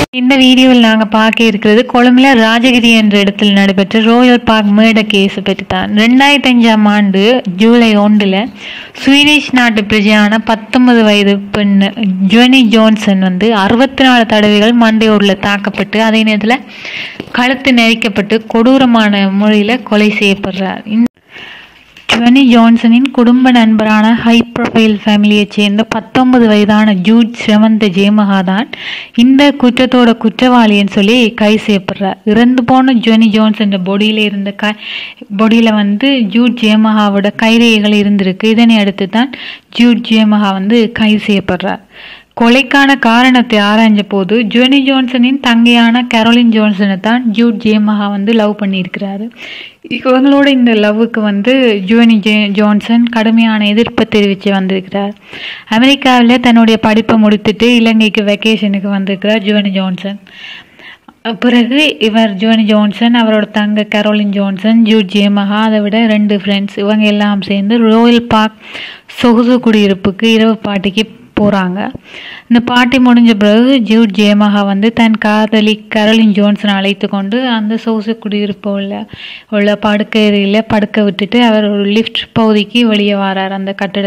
இந்த வீடியோவில் நாங்கள் பார்க்க இருக்கிறது கொழும்புல ராஜகிரி என்ற இடத்தில் நடைபெற்ற ரோயல் பார்க் மேட கேஸ் பற்றி தான் ரெண்டாயிரத்தி அஞ்சாம் ஆண்டு ஜூலை ஒன்றில் ஸ்வீடிஷ் நாட்டு பிரஜையான பத்தொன்பது வயது பெண் ஜோனி ஜோன்சன் வந்து அறுபத்தி நாலு தடவைகள் மண்டையோரில் தாக்கப்பட்டு அதே நேரத்தில் கழுத்து நெரிக்கப்பட்டு கொடூரமான முறையில் கொலை செய்யப்படுறார் இந்த ஜொனி ஜான்சனின் குடும்ப நண்பரான ஹை ப்ரொஃபைல் ஃபேமிலியைச் சேர்ந்த பத்தொன்பது வயதான ஜூட் ஸ்ரவந்த ஜெயமகா தான் இந்த குற்றத்தோட குற்றவாளின்னு சொல்லி கைது செய்யப்படுறார் இறந்து போன ஜொனி ஜான்சன் பொடியில் இருந்த க பொடியில் வந்து ஜூட் ஜெயமகாவோட கைரேகைகள் இருந்திருக்கு இதனை அடுத்து தான் ஜூட் ஜெயமகா வந்து கைது செய்யப்படுறார் கொலைக்கான காரணத்தை ஆராய்ஞ்ச போது ஜோனி ஜான்சனின் தங்கையான கரோலின் ஜான்சனை தான் ஜூட் ஜேமஹா வந்து லவ் பண்ணியிருக்கிறாரு இவங்களோட இந்த லவ்வுக்கு வந்து ஜோனி ஜே ஜான்சன் கடுமையான எதிர்ப்பை தெரிவித்து வந்திருக்கிறார் அமெரிக்காவில் தன்னுடைய படிப்பை முடித்துட்டு இலங்கைக்கு வெக்கேஷனுக்கு வந்திருக்கிறார் ஜோனி ஜான்சன் பிறகு இவர் ஜோனி ஜான்சன் அவரோட தங்க கரோலின் ஜான்சன் ஜூட் ஜேமஹா அதை விட ரெண்டு ஃப்ரெண்ட்ஸ் இவங்க எல்லாம் சேர்ந்து ரோயல் பார்க் சொகுசு குடியிருப்புக்கு இரவு பாட்டிக்கு போகிறாங்க இந்த பாட்டி முடிஞ்ச பிறகு ஜூட் ஜேமஹா வந்து தன் காதலி கரோலின் ஜோன்சன் அழைத்து கொண்டு அந்த சொகுசு குடியிருப்பு உள்ள உள்ள படுக்கையில் படுக்க விட்டுட்டு அவர் ஒரு லிஃப்ட் பகுதிக்கு வெளியே வரார் அந்த கட்டட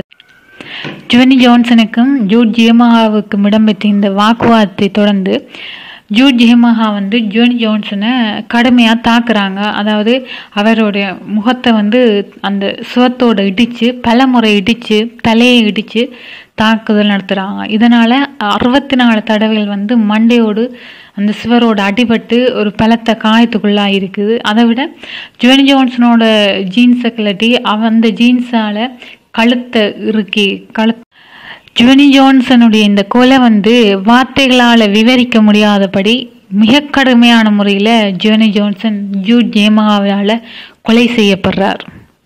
ஜுவனி ஜான்சனுக்கும் ஜூட் ஜேமஹாவுக்கும் இடம்பெற்ற இந்த வாக்குவாதத்தை தொடர்ந்து ஜூட் ஜெயமஹா வந்து ஜோனி ஜான்சனை கடுமையாக தாக்குறாங்க அதாவது அவருடைய முகத்தை வந்து அந்த சுவத்தோடு இடித்து பல முறை இடித்து தலையை இடித்து தாக்குதல் நடத்துகிறாங்க இதனால் அறுபத்தி நாலு தடவைகள் வந்து மண்டையோடு அந்த சுவரோட அடிபட்டு ஒரு பலத்த காயத்துக்குள்ளாக இருக்குது அதை விட ஜோனி ஜான்சனோட ஜீன்ஸை கிளட்டி அவ அந்த ஜீன்ஸால் கழுத்தை இறுக்கி கழு ஜுவனி ஜான்சனுடைய இந்த கொலை வந்து வார்த்தைகளால் விவரிக்க முடியாதபடி மிக கடுமையான முறையில் ஜுவனி ஜான்சன் ஜூட் ஜேமாவால் கொலை செய்யப்படுறார்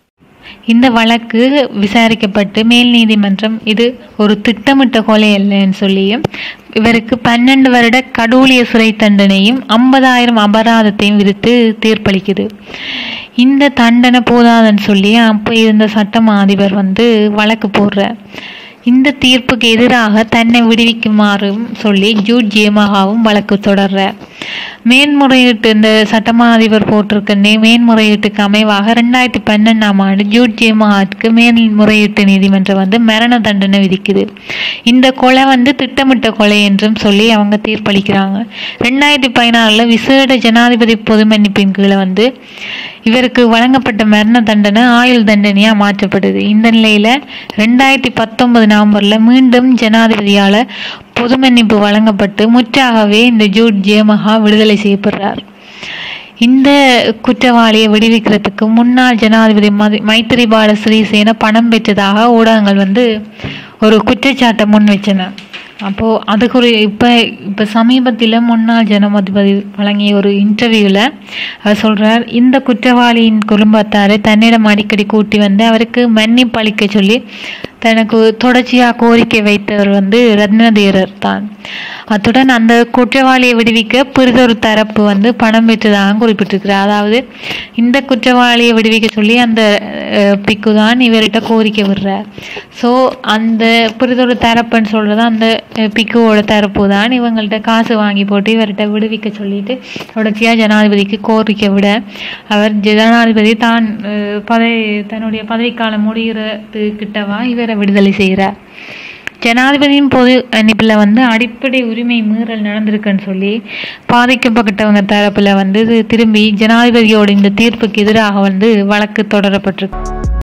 இந்த வழக்கு விசாரிக்கப்பட்டு மேல் நீதிமன்றம் இது ஒரு திட்டமிட்ட கொலை அல்லன்னு சொல்லியும் இவருக்கு பன்னெண்டு வருட கடூழிய சிறை தண்டனையும் ஐம்பதாயிரம் அபராதத்தையும் விதித்து தீர்ப்பளிக்குது இந்த தண்டனை போதாதுன்னு சொல்லி அப்போ இருந்த சட்டமா அதிபர் வந்து வழக்கு போடுறார் இந்த தீர்ப்புக்கு எதிராக தன்னை விடுவிக்குமாறும் சொல்லி ஜூட் ஜேமஹாவும் வழக்கு தொடர்றார் மேன்முறையீட்டு இந்த சட்டமா அதிபர் போட்டிருக்க நே- மேன்முறையீட்டுக்கு அமைவாக ரெண்டாயிரத்தி பன்னெண்டாம் ஆண்டு ஜூட் ஜேமஹாவுக்கு மேல்முறையீட்டு நீதிமன்றம் வந்து மரண தண்டனை விதிக்குது இந்த கொலை வந்து திட்டமிட்ட கொலை என்றும் சொல்லி அவங்க தீர்ப்பளிக்கிறாங்க ரெண்டாயிரத்தி பதினாறில் விசேட ஜனாதிபதி பொது மன்னிப்பின் கீழே வந்து இவருக்கு வழங்கப்பட்ட மரண தண்டனை ஆயுள் தண்டனையா மாற்றப்படுது இந்த நிலையில ரெண்டாயிரத்தி பத்தொன்பது நவம்பர்ல மீண்டும் ஜனாதிபதியால பொது மன்னிப்பு வழங்கப்பட்டு முற்றாகவே இந்த ஜூட் ஜேமஹா விடுதலை செய்யப்படுறார் இந்த குற்றவாளியை விடுவிக்கிறதுக்கு முன்னாள் ஜனாதிபதி மதி- மைத்திரிபால சிறிசேன பணம் பெற்றதாக ஊடகங்கள் வந்து ஒரு குற்றச்சாட்டை முன் வச்சன அப்போது அதுக்கு ஒரு இப்போ இப்போ சமீபத்தில் முன்னாள் ஜனாதிபதி வழங்கிய ஒரு இன்டர்வியூவில் அவர் சொல்கிறார் இந்த குற்றவாளியின் குடும்பத்தாரை தன்னிடம் அடிக்கடி கூட்டி வந்து அவருக்கு மன்னிப்பு அளிக்க சொல்லி தனக்கு தொடர்ச்சியாக கோரிக்கை வைத்தவர் வந்து ரத்னதேரர் தான் அத்துடன் அந்த குற்றவாளியை விடுவிக்க பிறிதொரு தரப்பு வந்து பணம் பெற்றதாக குறிப்பிட்டிருக்கிறார் அதாவது இந்த குற்றவாளியை விடுவிக்க சொல்லி அந்த அஹ், பிக்கு தான் இவர்கிட்ட கோரிக்கை விடுறார் ஸோ அந்த பிறிதொரு தரப்புன்னு சொல்கிறது அந்த அஹ், பிக்குவோட தரப்பு தான் இவங்கள்ட்ட காசு வாங்கி போட்டு இவர்கிட்ட விடுவிக்க சொல்லிட்டு தொடர்ச்சியாக ஜனாதிபதிக்கு கோரிக்கை விட அவர் ஜனாதிபதி தான் அஹ், பதவி தன்னுடைய பதவிக்காலம் முடிகிறது கிட்டவா இவரை விடுதலை செய்கிறார் ஜனாதிபதியின் பொது அனுப்பில் வந்து அடிப்படை உரிமை மீறல் நடந்திருக்குன்னு சொல்லி பாதிக்கப்பட்டவங்க தரப்புல வந்து இது திரும்பி ஜனாதிபதியோட இந்த தீர்ப்புக்கு எதிராக வந்து வழக்கு தொடரப்பட்டிருக்கு